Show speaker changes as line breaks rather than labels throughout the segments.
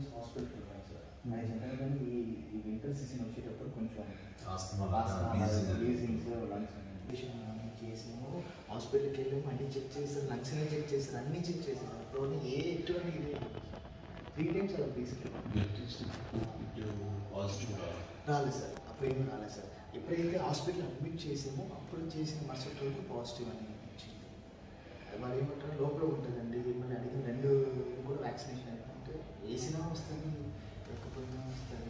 Times hospital ఉన్నాను sir అది జనరల్గా ఈ ఈ వింటర్ సీజన్ వచ్చేటప్పుడు కొంచెం
asthma,
asthma,
wheezing.
wheezings, lungs అన్ని చేసాము హాస్పిటల్కి వెళ్ళాము అన్ని చెక్ చేశారు లంగ్స్ అన్ని చెక్ చేశారు అన్ని చెక్ చేశారు అప్పుడు ఏ ఎటువంటి ఇది త్రీ టైమ్స్ అలా తీసుకెళ్ళాం
పాజిటివ్
రాలేదు సార్ అప్పుడు ఏమీ రాలేదు సార్ ఎప్పుడైతే హాస్పిటల్ అడ్మిట్ చేసామో అప్పుడు చేసిన మరుసటి రోజు పాజిటివ్ అని వచ్చింది మరి ఏమంటారు లోపల ఉంటుందండి మిమ్మల్ని అడిగిన రెండు కూడా వ్యాక్సినేషన్ అయిపోతే వేసినా వస్తుంది లేకపోయినా వస్తుంది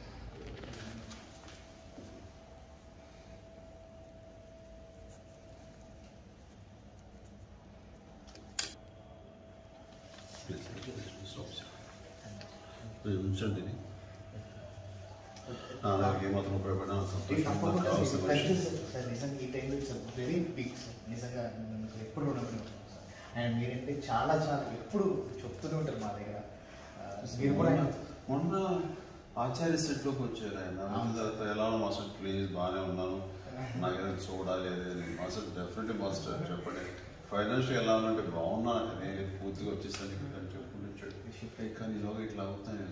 ఉంచండి నాన్నగారికి ఏమాత్రం ఉపయోగపడినా
ఇది
సంతోషం
తప్పకుండా
కావాల్సిన
సార్,
విషయం.
సార్ నిజంగా ఈ టైంలో ఇట్స్ వెరీ బిగ్ సార్ నిజంగా నేను అసలు ఎప్పుడు రుణపడి ఉంటాను సార్ అండ్ మీరంటే చాలా చాలా ఎప్పుడు చెప్తూనే ఉంటారు మా దగ్గర ఆ, మీరు కూడా
మొన్న- మొన్న ఆచార్య సెట్లోకి వచ్చారు ఆయన వచ్చిన తర్వాత ఎలా ఉన్నా మాస్టర్ ప్లీజ్ బాగానే ఉన్నాను నాకు ఏదైనా చూడాలి అది మాస్టర్ డెఫినెట్లీ మాస్టర్ చెప్పండి ఫైనాన్షియల్ ఎలా ఉన్నంటే బాగున్నాను నేను పూర్తిగా వచ్చేసాను ఇక్కడ అని చెప్పుకుంటే షిఫ్ట్ అయ్యి కానీ ఈలోగా ఇట్లా అవుతాను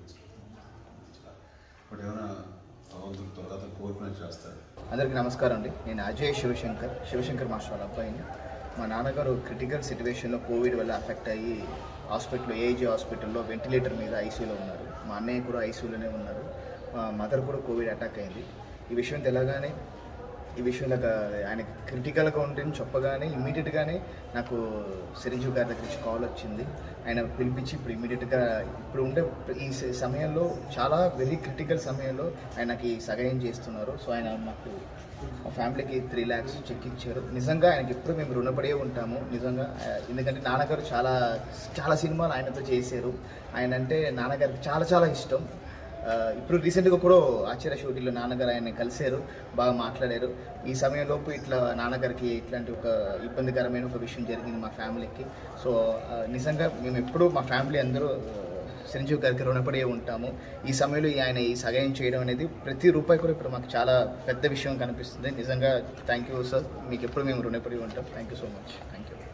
బట్ ఏమైనా భగవంతుడు తర్వాత కోరుకునే చేస్తాడు
అందరికీ నమస్కారం అండి నేను అజయ్ శివశంకర్ శివశంకర్ మాస్టర్ వాళ్ళ అబ్బాయిని మా నాన్నగారు క్రిటికల్ సిచ్యువేషన్లో కోవిడ్ వల్ల అఫెక్ట్ అయ్యి హాస్పిటల్లో ఏజీ హాస్పిటల్లో వెంటిలేటర్ మీద ఐసీయూలో ఉన్నారు మా అన్నయ్య కూడా ఐసీయూలోనే ఉన్నారు మా మదర్ కూడా కోవిడ్ అటాక్ అయింది ఈ విషయం తెలగానే ఈ విషయంలో ఆయన క్రిటికల్గా ఉంటుందని చెప్పగానే ఇమ్మీడియట్గానే నాకు చిరంజీవి గారి దగ్గర నుంచి కాల్ వచ్చింది ఆయన పిలిపించి ఇప్పుడు ఇమ్మీడియట్గా ఇప్పుడు ఉండే ఈ స- సమయంలో చాలా వెరీ క్రిటికల్ సమయంలో ఆయనకి సహాయం చేస్తున్నారు సో ఆయన మాకు మా ఫ్యామిలీకి త్రీ ల్యాక్స్ చెక్ ఇచ్చారు నిజంగా ఆయనకి ఎప్పుడు మేము రుణపడే ఉంటాము నిజంగా ఆ, ఎందుకంటే నాన్నగారు చాలా చాలా సినిమాలు ఆయనతో చేశారు ఆయన అంటే నాన్నగారికి చాలా చాలా ఇష్టం ఆ, ఇప్పుడు రీసెంట్గా కూడా ఆచార్య షూటింగ్లో నాన్నగారు ఆయన కలిశారు బాగా మాట్లాడారు ఈ సమయంలోపు ఇట్లా నాన్నగారికి ఇట్లాంటి ఒక ఇబ్బందికరమైన ఒక విషయం జరిగింది మా ఫ్యామిలీకి సో ఆ, నిజంగా మేము ఎప్పుడూ మా ఫ్యామిలీ అందరూ ఆ, చిరంజీవి గారికి రుణపడి ఉంటాము ఈ సమయంలో ఈ ఆయన ఈ సహాయం చేయడం అనేది ప్రతి రూపాయి కూడా ఇప్పుడు మాకు చాలా పెద్ద విషయం కనిపిస్తుంది నిజంగా థ్యాంక్ యూ సార్ మీకు ఎప్పుడు మేము రుణపడి ఉంటాం thank you so much thank you